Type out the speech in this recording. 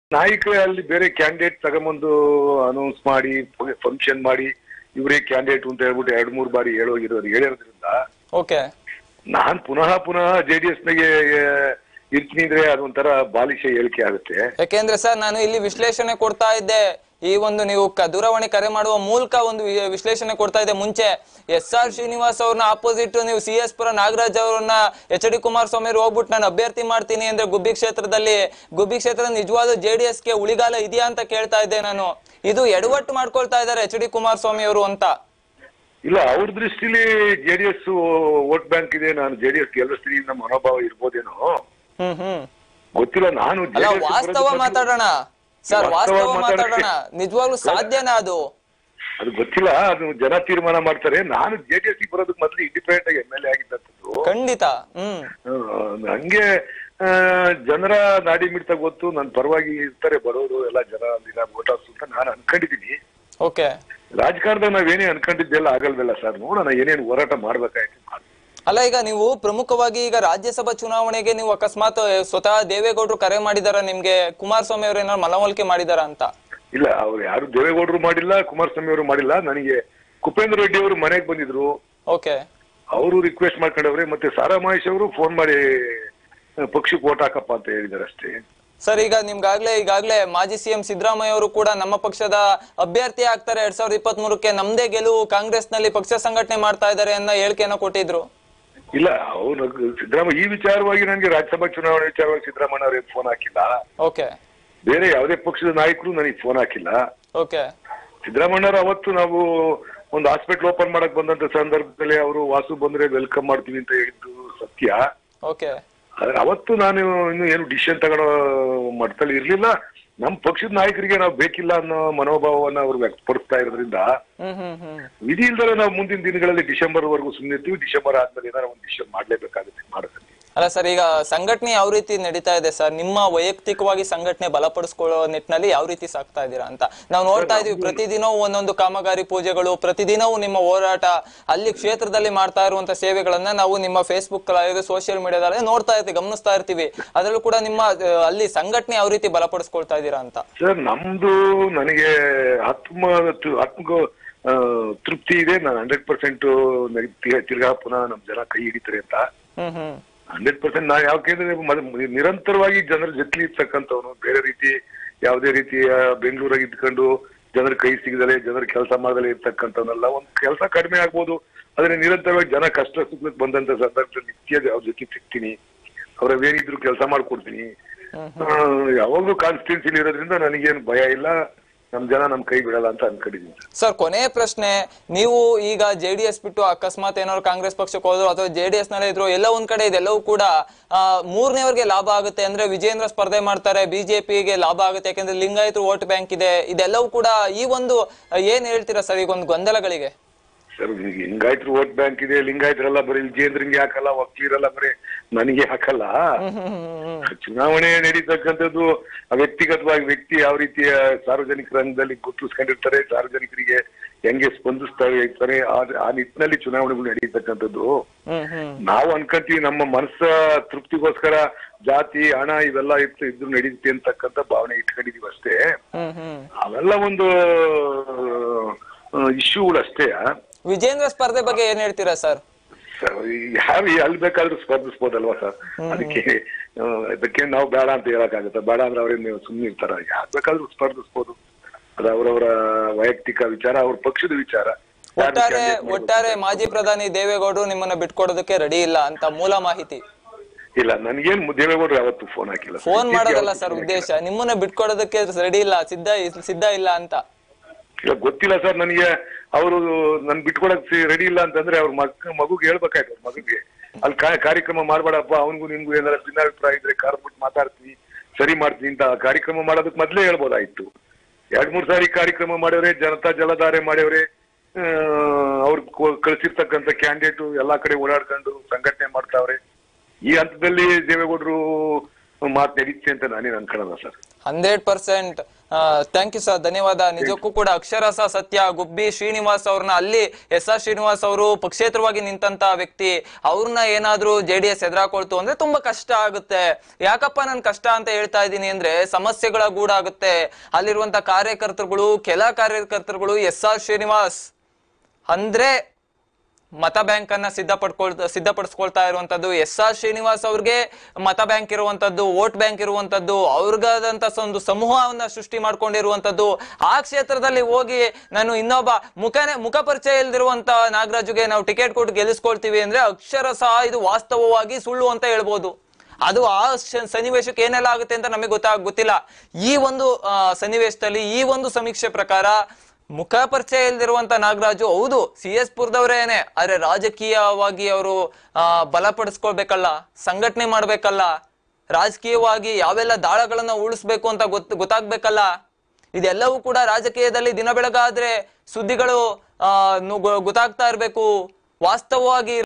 ನಾಯಕರೇ ಅಲ್ಲಿ ಬೇರೆ ಕ್ಯಾಂಡಿಡೇಟ್ ತಗೊಂಬಂದು ಅನೌನ್ಸ್ ಮಾಡಿ ಫಂಕ್ಷನ್ ಮಾಡಿ ಇವರೇ ಕ್ಯಾಂಡಿಡೇಟ್ ಅಂತ ಹೇಳ್ಬಿಟ್ಟು ಎರಡ್ ಮೂರು ಬಾರಿ ಹೇಳೋಗಿರೋದು ಹೇಳಿರೋದ್ರಿಂದ ಓಕೆ ನಾನ್ ಪುನಃ ಪುನಃ ಜೆ ಡಿ ಎಸ್ ನಾಗೆ ಇರ್ತೀನಿ ಅಂದ್ರೆ ಅದೊಂಥರ ಬಾಲಿಶ ಹೇಳಿಕೆ ಆಗುತ್ತೆ ಯಾಕೆಂದ್ರೆ ಸರ್ ನಾನು ಇಲ್ಲಿ ವಿಶ್ಲೇಷಣೆ ಕೊಡ್ತಾ ಇದ್ದೆ ಈ ಒಂದು ನೀವು ಕ- ದೂರವಾಣಿ ಕರೆ ಮಾಡುವ ಮೂಲಕ ಒಂದು ವಿ- ವಿಶ್ಲೇಷಣೆ ಕೊಡ್ತಾ ಇದ್ದೆ ಮುಂಚೆ ಎಸ್ ಆರ್ ಶ್ರೀನಿವಾಸ್ ಅವ್ರನ್ನ ಆಪೋಸಿಟ್ ನೀವು ಸಿ ಎಸ್ ಪುರ ನಾಗರಾಜ್ ಅವ್ರನ್ನ ಎಚ್ ಡಿ ಕುಮಾರಸ್ವಾಮಿ ಅವ್ರು ಹೋಗ್ಬಿಟ್ಟು ನಾನು ಅಭ್ಯರ್ಥಿ ಮಾಡ್ತೀನಿ ಅಂದ್ರೆ ಗುಬ್ಬಿ ಕ್ಷೇತ್ರದಲ್ಲಿ ಗುಬ್ಬಿ ಕ್ಷೇತ್ರದ ನಿಜವಾದ ಜೆ ಡಿ ಗೆ ಉಳಿಗಾಲ ಇದೆಯಾ ಅಂತ ಕೇಳ್ತಾ ಇದ್ದೆ ನಾನು ಇದು ಎಡವಟ್ಟು ಮಾಡ್ಕೊಳ್ತಾ ಇದ್ದಾರೆ ಎಚ್ ಡಿ ಕುಮಾರಸ್ವಾಮಿ ಅವರು ಅಂತ ಇಲ್ಲ ಅವ್ರ ದೃಷ್ಟಿಲಿ J D S vote bank ಇದೆ ನಾನು ಜೆ ಡಿ ಎಸ್ ಗೆಲ್ಲಿಸ್ತೀನಿ ನಮ್ಮ ಮನೋಭಾವ ಇರ್ಬೋದೇನೋ ಹ್ಮ್ ಹ್ಮ್ ಗೊತ್ತಿಲ್ಲ ನಾನು ಅಲ್ಲ JDS ವಾಸ್ತವ ಬರೋದು ಮಾತಾಡೋಣ ಸರ್ ವಾಸ್ತವ ವಾಸ್ತವ ಮಾತಾಡೋಣ ಮಾತಾಡಕ್ಕೆ- ನಿಜವಾಗ್ಲೂ ಸಾಧ್ಯನಾ ಅದು ಅದು ಗೊತ್ತಿಲ್ಲ ಅದು ಜನ ತೀರ್ಮಾನ ಮಾಡ್ತಾರೆ ನಾನು ಜೆ ಡಿ ಎಸ್ ಬರೋದಕ್ಕೆ ಮೊದಲು ಇಂಡಿಪೆಂಡೆಂಟ್ ಆಗಿ ಎಮ್ ಎಲ್ ಎ ಆಗಿದ್ದಂಥದ್ದು ಖಂಡಿತ ಹ್ಮ್ ಆ, ಹಂಗೆ ಆ, ಜನರ ನಾಡಿ ಮಿಡ್ತ ಗೊತ್ತು ನನ್ನ ಪರವಾಗಿ ಇರ್ತಾರೆ ಬರೋರು ಎಲ್ಲ ಜನ ಅಲ್ಲಿನ ವೋಟರ್ಸ್ ಅಂತ ನಾನು ಅನ್ಕೊಂಡಿದೀನಿ ಓಕೆ ರಾಜಕಾರಣದಾಗ ನಾವೇನೇ ಅನ್ಕೊಂಡಿದ್ದೆಲ್ಲ ಆಗಲ್ವಲ್ಲ ಸರ್ ನೋಡೋಣ ಏನೇನು ಹೋರಾಟ ಮಾಡ್ಬೇಕಾಯ್ತು ಮಾಡ್ತೀನಿ. ಅಲ್ಲ ಈಗ ನೀವು ಪ್ರಮುಖವಾಗಿ ಈಗ ರಾಜ್ಯಸಭಾ ಚುನಾವಣೆಗೆ ನೀವು ಅಕಸ್ಮಾತ್ ಸ್ವತಃ ದೇವೇಗೌಡರು ಕರೆ ಮಾಡಿದಾರ ನಿಮ್ಗೆ ಕುಮಾರಸ್ವಾಮಿ ಅವ್ರು ಏನಾದ್ರು ಮನವೊಲಿಕೆ ಮಾಡಿದಾರ ಅಂತ ಇಲ್ಲ ಅವ್ರು ಯಾರು ದೇವೇಗೌಡರು ಮಾಡಿಲ್ಲ ಕುಮಾರಸ್ವಾಮಿ ಅವರು ಮಾಡಿಲ್ಲ ನನಗೆ ಕುಪೇಂದ್ರ ರೆಡ್ಡಿ ಅವರು ಮನೆಗೆ ಬಂದಿದ್ರು ಓಕೆ ಅವರು ರಿಕ್ವೆಸ್ಟ್ ಮಾಡ್ಕೊಂಡವ್ರೆ ಮತ್ತೆ ಸಾರಾ ಮಹೇಶ್ ಅವರು ಫೋನ್ ಮಾಡಿ ಆ, ಪಕ್ಷಕ್ಕೆ ಓಟ್ ಹಾಕಪ್ಪ ಅಂತ ಹೇಳಿದಾರೆ ಅಷ್ಟೇ ಸರ್ ಈಗ ನಿಮ್ಗಾಗ್ಲೇ ಈಗಾಗ್ಲೇ ಮಾಜಿ ಸಿಎಂ ಸಿದ್ದರಾಮಯ್ಯ ಅವರು ಕೂಡ ನಮ್ಮ ಪಕ್ಷದ ಅಭ್ಯರ್ಥಿ ಆಗ್ತಾರೆ ಎರಡ್ ಸಾವಿರದ ಇಪ್ಪತ್ತ್ ಮೂರಕ್ಕೆ ನಮ್ದೇ ಗೆಲುವು ಕಾಂಗ್ರೆಸ್ ನಲ್ಲಿ ಪಕ್ಷ ಸಂಘಟನೆ ಮಾಡ್ತಾ ಇದ್ದಾರೆ ಅನ್ನೋ ಹೇಳಿಕೆಯನ್ನ ಕೊಟ್ಟಿದ್ರು ಇಲ್ಲ ಅವ್ರು ಸಿದ್ದರಾಮಯ್ಯ ಈ ವಿಚಾರವಾಗಿ ನನಗೆ ರಾಜ್ಯಸಭಾ ಚುನಾವಣೆ ವಿಚಾರವಾಗಿ ಸಿದ್ದರಾಮಯ್ಯ ಅವರಿಗೆ ಫೋನ್ ಹಾಕಿಲ್ಲ ಓಕೆ ಬೇರೆ ಯಾವುದೇ ಪಕ್ಷದ ನಾಯಕರು ನನಗೆ ಫೋನ್ ಹಾಕಿಲ್ಲ ಓಕೆ ಸಿದ್ದರಾಮಯ್ಯವ್ರು ಅವತ್ತು ನಾವು ಒಂದು ಹಾಸ್ಪಿಟಲ್ ಓಪನ್ ಮಾಡಕ್ ಬಂದಂತ ಸಂದರ್ಭದಲ್ಲಿ ಅವರು ವಾಸು ಬಂದ್ರೆ ವೆಲ್ಕಮ್ ಮಾಡ್ತೀವಿ ಅಂತ ಹೇಳಿದ್ದು ಸತ್ಯ ಓಕೆ ಆದ್ರೆ ಅವತ್ತು ನಾನು ಇನ್ನು ಏನು ಡಿಸಿಷನ್ ತಗೊಳ್ಳೋ ಮಟ್ಟದಲ್ಲಿ ಇರ್ಲಿಲ್ಲ ನಮ್ಮ ಪಕ್ಷದ ನಾಯಕರಿಗೆ ನಾವು ಬೇಕಿಲ್ಲ ಅನ್ನೋ ಮನೋಭಾವವನ್ನ ಅವ್ರು ವ್ಯಕ್ತಪಡಿಸ್ತಾ ಇರೋದ್ರಿಂದ ಹ್ಮ್ ಹ್ಮ್ ಹ್ಮ್ ವಿಧಿ ಇಲ್ದರೆ ನಾವು ಮುಂದಿನ ದಿನಗಳಲ್ಲಿ ಡಿಸೆಂಬರ್ ವರೆಗೂ ಸುಮ್ಮನೆ ಇರ್ತೀವಿ ಡಿಸೆಂಬರ್ ಆದ್ಮೇಲೆ ಏನಾರ ಒಂದು ಡಿಸಿಷನ್ ಮಾಡ್ಲೇಬೇಕಾಗುತ್ತೆ ಮಾಡುತ್ತೆ ಅಲ್ಲ ಸರ್ ಈಗ ಸಂಘಟನೆ ಯಾವ ರೀತಿ ನಡೀತಾ ಇದೆ ಸರ್ ನಿಮ್ಮ ವೈಯಕ್ತಿಕವಾಗಿ ಸಂಘಟನೆ ಬಲಪಡಿಸ್ಕೊಳ್ಳೋ ನಿಟ್ಟಿನಲ್ಲಿ ಯಾವ ರೀತಿ ಸಾಕ್ತಾ ಇದ್ದೀರಾ ಅಂತ ನಾವು ನೋಡ್ತಾ ಇದೀವಿ ಪ್ರತಿದಿನವೂ ಒಂದೊಂದು ಕಾಮಗಾರಿ ಪೂಜೆಗಳು ಪ್ರತಿದಿನವೂ ನಿಮ್ಮ ಹೋರಾಟ ಅಲ್ಲಿ ಕ್ಷೇತ್ರದಲ್ಲಿ ಮಾಡ್ತಾ ಇರುವಂತ ಸೇವೆಗಳನ್ನ ನಾವು ನಿಮ್ಮ ಫೇಸ್ಬುಕ್ ಸೋಷಿಯಲ್ ಮೀಡಿಯಾದಲ್ಲಿ ನೋಡ್ತಾ ಇರ್ತೀವಿ ಗಮನಿಸ್ತಾ ಇರ್ತೀವಿ ಅದರಲ್ಲೂ ಕೂಡ ನಿಮ್ಮ ಆ, ಅಲ್ಲಿ ಸಂಘಟನೆ ಯಾವ ರೀತಿ ಬಲಪಡಿಸ್ಕೊಳ್ತಾ ಇದ್ದೀರಾ ಅಂತ ಸರ್ ನಮ್ದು ನನಗೆ ಆತ್ಮ ಆತ್ಮ ಆ, ತೃಪ್ತಿ ಇದೆ ನಾನು ಹಂಡ್ರೆಡ್ ಪರ್ಸೆಂಟ್ ತಿರ್ಗಾ ಪುನಃ ನಮ್ ಜನ ಕೈ ಹಿಡಿತಾರೆ ಅಂತ ಹ್ಮ್ ಹ್ಮ್ ಹಂಡ್ರೆಡ್ ಪರ್ಸೆಂಟ್ ನಾ ಯಾಕೆಂದ್ರೆ ಮ- ನಿರಂತರವಾಗಿ ಜನರ ಜೊತೆಲಿ ಇರ್ತಕ್ಕಂಥವ್ನು ಬೇರೆ ರೀತಿ ಯಾವುದೇ ರೀತಿಯ ಬೆಂಗಳೂರಾಗ ಇದ್ಕೊಂಡು ಜನರ ಕೈ ಸಿಗದಲೆ ಜನರ ಕೆಲಸ ಮಾಡದಲೆ ಇರ್ತಕ್ಕಂಥವನ್ನೆಲ್ಲ ಒಂದು ಕೆಲಸ ಕಡಿಮೆ ಆಗ್ಬೋದು ಆದ್ರೆ ನಿರಂತರವಾಗಿ ಜನ ಕಷ್ಟ ಸುಖಕ್ಕೆ ಬಂದಂತ ಸಂದರ್ಭದಲ್ಲಿ ನಿತ್ಯ ಅವ್ರ ಜೊತೆ ಸಿಗ್ತೀನಿ ಅವ್ರ ಏನಿದ್ರು ಕೆಲಸ ಮಾಡ್ಕೊಡ್ತೀನಿ ಆ, ಯಾವಾಗ್ಲೂ ಕಾನ್ಸ್ಟಿಟ್ಯೂನ್ಸಿಲಿ ಇರೋದ್ರಿಂದ ನನಗೇನು ಭಯ ಇಲ್ಲ ನಮ್ ಜನ ನಮ್ ಕೈ ಬಿಡಲ್ಲ ಅಂತ ಅನ್ಕೊಂಡಿದ್ದೀನಿ ಸರ್. ಸರ್ ಕೊನೆಯ ಪ್ರಶ್ನೆ ನೀವು ಈಗ ಜೆ ಡಿ ಎಸ್ ಬಿಟ್ಟು ಅಕಸ್ಮಾತ್ ಏನಾದ್ರು ಕಾಂಗ್ರೆಸ್ ಪಕ್ಷಕ್ಕೆ ಹೋದ್ರು ಅಥವಾ ಜೆ ಡಿ ಎಸ್ ನಲ್ಲೇ ಇದ್ರು ಎಲ್ಲೋ ಒಂದ್ ಕಡೆ ಇದೆಲ್ಲವೂ ಕೂಡ ಆ, ಮೂರನೇವರೆಗೆ ಲಾಭ ಆಗುತ್ತೆ ಅಂದ್ರೆ ವಿಜೇಂದ್ರ ಸ್ಪರ್ಧೆ ಮಾಡ್ತಾರೆ ಬಿಜೆಪಿಗೆ ಲಾಭ ಆಗುತ್ತೆ ಯಾಕಂದ್ರೆ ಲಿಂಗಾಯತರು ವೋಟ್ ಬ್ಯಾಂಕ್ ಇದೆ ಇದೆಲ್ಲವೂ ಕೂಡ ಈ ಒಂದು ಆ, ಏನ್ ಹೇಳ್ತೀರಾ ಸರ್ ಈಗ ಒಂದು ಗೊಂದಲಗಳಿಗೆ ಸರ್ ಈಗ ಲಿಂಗಾಯತರು ವೋಟ್ ಬ್ಯಾಂಕ್ ಇದೆ ಲಿಂಗಾಯತರೆಲ್ಲ ಬರೀ ವಿಜೇಂದ್ರಂಗೆ ಹಾಕಲ್ಲ ವಕೀಲರೆಲ್ಲ ಬರೀ ನನಗೆ ಹಾಕಲ್ಲ ಚುನಾವಣೆ ನಡೀತಕ್ಕಂಥದ್ದು ಆ ವ್ಯಕ್ತಿಗತವಾಗಿ ವ್ಯಕ್ತಿ ಯಾವ ರೀತಿಯ ಸಾರ್ವಜನಿಕ ರಂಗದಲ್ಲಿ ಗುರುತಿಸ್ಕೊಂಡಿರ್ತಾರೆ ಸಾರ್ವಜನಿಕರಿಗೆ ಹೆಂಗೆ ಸ್ಪಂದಿಸ್ತಾ ಇರ್ತಾರೆ ಆ- ಆ ನಿಟ್ಟಿನಲ್ಲಿ ಚುನಾವಣೆಗಳು ನಡೀತಕ್ಕಂಥದ್ದು ಹ್ಮ್ ಹ್ಮ್ ನಾವು ಅನ್ಕೊಂತೀವಿ ನಮ್ಮ ಮನಸ್ಸ ತೃಪ್ತಿಗೋಸ್ಕರ ಜಾತಿ ಹಣ ಇವೆಲ್ಲ ಇತ್ತು ಇದ್ರು ನಡೀತೆ ಅಂತಕ್ಕಂಥ ಭಾವನೆ ಇಟ್ಕೊಂಡಿದೀವಿ ಅಷ್ಟೇ ಹ್ಮ್ ಹ್ಮ್ ಅವೆಲ್ಲ ಒಂದು ಇಶ್ಯೂಗಳು ಅಷ್ಟೇ ವಿಜೇಂದ್ರ ಸ್ಪರ್ಧೆ ಬಗ್ಗೆ ಏನ್ ಹೇಳ್ತೀರಾ ಸರ್ ಸರ್, ಯಾರು ಎಲ್ಲಿ ಬೇಕಾದ್ರೂ ಸ್ಪರ್ಧಿಸ್ಬೋದಲ್ವಾ ಸರ್ ಅದಕ್ಕೆ ಆ, ಅದಕ್ಕೆ ನಾವು ಬೇಡ ಅಂತ ಹೇಳಕ್ಕಾಗತ್ತೆ ಬೇಡ ಅಂದ್ರೆ ಅವ್ರೇನು ಸುಮ್ಮನೆ ಇರ್ತಾರ ಯಾರು ಬೇಕಾದ್ರೂ ಸ್ಪರ್ಧಿಸ್ಬೋದು ಅದು ಅವರವರ ವೈಯಕ್ತಿಕ ವಿಚಾರ ಅವ್ರ ಪಕ್ಷದ ವಿಚಾರ ಯಾರು ಒಟ್ಟಾರೆ candidate ಮಾಡ್ಬೋದು. ಒಟ್ಟಾರೆ ಮಾಜಿ ಪ್ರಧಾನಿ ದೇವೇಗೌಡರು ನಿಮ್ಮನ್ನ ಬಿಟ್ಕೊಡೋದಕ್ಕೆ ರೆಡಿ ಇಲ್ಲ ಅಂತ ಮೂಲ ಮಾಹಿತಿ ಇಲ್ಲ ನನ್ಗೇನ್ ದೇವೇಗೌಡರು ಯಾವತ್ತು ಫೋನ್ ಹಾಕಿಲ್ಲ ಫೋನ್ ಇತ್ತೀಚೆಗೆ ಮಾಡೋದಲ್ಲ ಯಾವತ್ತೂ ಸರ್ phone ಉದ್ದೇಶ ನಿಮ್ಮನ್ನ ಬಿಟ್ಕೊಡೋದಕ್ಕೆ ರೆಡಿ ಇಲ್ಲ ಸಿದ್ಧ ಸಿದ್ಧ ಇಲ್ಲ ಅಂತ ಇಲ್ಲ ಗೊತ್ತಿಲ್ಲ ಸರ್ ನನಗೆ ಅವರು ನನ್ ಬಿಟ್ಕೊಡಕ್ ರೆಡಿ ಇಲ್ಲ ಅಂತಂದ್ರೆ ಅವ್ರ ಮಗ ಮಗುಗೆ ಹೇಳ್ಬೇಕಾಯ್ತು ಅವ್ರ ಮಗುಗೆ ಅಲ್ಲಿ ಕಾ- ಕಾರ್ಯಕ್ರಮ ಮಾಡ್ಬೇಡಪ್ಪ ಅವನಿಗೂ ನಿನ್ಗೂ ಏನಾರ ಭಿನ್ನಾಭಿಪ್ರಾಯ ಇದ್ರೆ ಕಾರ್ಬಿಟ್ಟು ಮಾತಾಡ್ತೀನಿ ಸರಿ ಮಾಡ್ತೀನಿ ಅಂತ ಕಾರ್ಯಕ್ರಮ ಮಾಡೋದಕ್ಕೆ ಮೊದ್ಲೇ ಹೇಳ್ಬೋದಾಯ್ತು ಎರಡ್ ಮೂರ್ ಸಾರಿ ಕಾರ್ಯಕ್ರಮ ಮಾಡ್ಯವ್ರೆ ಜನತಾ ಜಲಧಾರೆ ಮಾಡ್ಯವ್ರೆ ಆ, ಅವ್ರು ಕೊ- ಕಳ್ಸಿರ್ತಕ್ಕಂಥ ಕ್ಯಾಂಡಿಡೇಟ್ ಎಲ್ಲಾ ಕಡೆ ಓಡಾಡ್ಕೊಂಡು ಸಂಘಟನೆ ಮಾಡ್ತಾವ್ರೆ ಈ ಹಂತದಲ್ಲಿ ದೇವೇಗೌಡರು ಮಾತು ನಡೀತೆ ಅಂತ ನಾನೇನು ಅನ್ಕೊಳ್ಳಲ್ಲ sir hundred percent thank you sir ಧನ್ಯವಾದ ನಿಜಕ್ಕೂ ಕೂಡ ಅಕ್ಷರಸ ಸತ್ಯ ಗುಬ್ಬಿ ಶ್ರೀನಿವಾಸ್ ಅವ್ರನ್ನ ಅಲ್ಲಿ ಎಸ್ ಆರ್ ಶ್ರೀನಿವಾಸ್ ಅವರು ಪಕ್ಷೇತರವಾಗಿ ನಿಂತಂತ ವ್ಯಕ್ತಿ ಅವ್ರನ್ನ ಏನಾದ್ರೂ ಜೆ ಡಿ ಎಸ್ ಎದುರಾಕೊಳ್ತು ಅಂದ್ರೆ ತುಂಬಾ ಕಷ್ಟ ಆಗುತ್ತೆ ಯಾಕಪ್ಪ ನನ್ ಕಷ್ಟ ಅಂತ ಹೇಳ್ತಾ ಇದ್ದೀನಿ ಅಂದ್ರೆ ಸಮಸ್ಯೆಗಳ ಗೂಡಾಗುತ್ತೆ ಅಲ್ಲಿರುವಂತ ಕಾರ್ಯಕರ್ತರುಗಳು ಕೆಲ ಕಾರ್ಯಕರ್ತರುಗಳು ಎಸ್ ಆರ್ ಶ್ರೀನಿವಾಸ್ ಅಂದ್ರೆ ಮತ ಬ್ಯಾಂಕ್ ಅನ್ನ ಸಿದ್ಧಪಡ್ಕೊಳ್ ಸಿದ್ಧಪಡಿಸ್ಕೊಳ್ತಾ ಇರುವಂತದ್ದು ಎಸ್ ಆರ್ ಶ್ರೀನಿವಾಸ್ ಅವ್ರಿಗೆ ಮತ ಬ್ಯಾಂಕ್ ಇರುವಂತದ್ದು ವೋಟ್ ಬ್ಯಾಂಕ್ ಇರುವಂತದ್ದು ಅವ್ರಿಗಾದಂತ ಒಂದು ಸಮೂಹವನ್ನ ಸೃಷ್ಟಿ ಮಾಡ್ಕೊಂಡಿರುವಂತದ್ದು ಆ ಕ್ಷೇತ್ರದಲ್ಲಿ ಹೋಗಿ ನಾನು ಇನ್ನೊಬ್ಬ ಮುಖನೇ ಮುಖ ಪರಿಚಯ ಇಲ್ದಿರುವಂತ ನಾಗರಾಜುಗೆ ನಾವು ಟಿಕೆಟ್ ಕೊಟ್ಟು ಗೆಲ್ಲಿಸ್ಕೊಳ್ತೀವಿ ಅಂದ್ರೆ ಅಕ್ಷರಶಃ ಇದು ವಾಸ್ತವವಾಗಿ ಸುಳ್ಳು ಅಂತ ಹೇಳ್ಬೋದು ಅದು ಆ ಶ- ಸನ್ನಿವೇಶಕ್ಕೆ ಏನೆಲ್ಲ ಆಗುತ್ತೆ ಅಂತ ನಮಗೆ ಗೊತ್ತಾಗ ಗೊತ್ತಿಲ್ಲ ಈ ಒಂದು ಆ, ಸನ್ನಿವೇಶದಲ್ಲಿ ಈ ಒಂದು ಸಮೀಕ್ಷೆ ಪ್ರಕಾರ ಮುಖ ಪರಿಚಯ ಇಲ್ದಿರುವಂತ ನಾಗರಾಜು ಹೌದು ಸಿ ಎಸ್ ಪುರದವರೇನೆ ಆದ್ರೆ ರಾಜಕೀಯವಾಗಿ ಅವರು ಆ ಬಲಪಡಿಸ್ಕೊಳ್ಬೇಕಲ್ಲ ಸಂಘಟನೆ ಮಾಡ್ಬೇಕಲ್ಲ ರಾಜಕೀಯವಾಗಿ ಯಾವೆಲ್ಲ ದಾಳಗಳನ್ನ ಉಳಿಸ್ಬೇಕು ಅಂತ ಗೊತ್ತ ಗೊತ್ತಾಗ್ಬೇಕಲ್ಲ ಇದೆಲ್ಲವೂ ಕೂಡ ರಾಜಕೀಯದಲ್ಲಿ ದಿನ ಬೆಳಗಾದ್ರೆ ಸುದ್ದಿಗಳು ಆ ನು- ಗೊ- ಗೊತ್ತಾಗ್ತಾ ಇರ್ಬೇಕು ವಾಸ್ತವವಾಗಿ